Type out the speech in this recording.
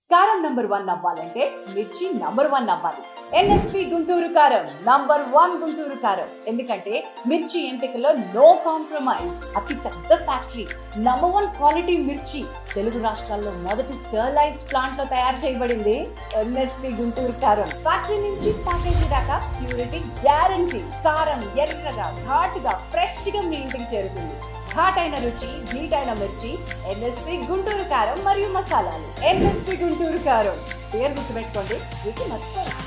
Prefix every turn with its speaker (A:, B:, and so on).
A: కారం number one అవ్వాలంటే మిర్చి నంబర్ వన్ అవ్వాలి ఎన్ఎస్పి గుంటూరు కారం నంబర్ వన్ గుంటూరు కారం ఎందుకంటే మిర్చి ఎంపికలో నో కాంప్రమైజ్ అతి పెద్ద ఫ్యాక్టరీ నంబర్ వన్ క్వాలిటీ మిర్చి తెలుగు రాష్ట్రాల్లో మొదటి స్టర్లైజ్డ్ ప్లాంట్ లో తయారు చేయబడింది ఎన్ఎస్పి గుంటూరు కారం ఫ్యాక్టరీ నుంచి ప్యాకేజీ దాకా ప్యూరిటీ గ్యారంటీ కారం ఎర్రగా ఘాటుగా ఫ్రెష్ గా మీ ఇంటికి చేరుతుంది ఘాటైన రుచి ఘీటైన మిర్చి ఎన్ఎస్పి గుంటూరు కారం మరియు మసాలాలు ఎన్ఎస్పి గుంటూరు కారం పేరు గుర్తుపెట్టుకోండి వీటి మర్చిపోండి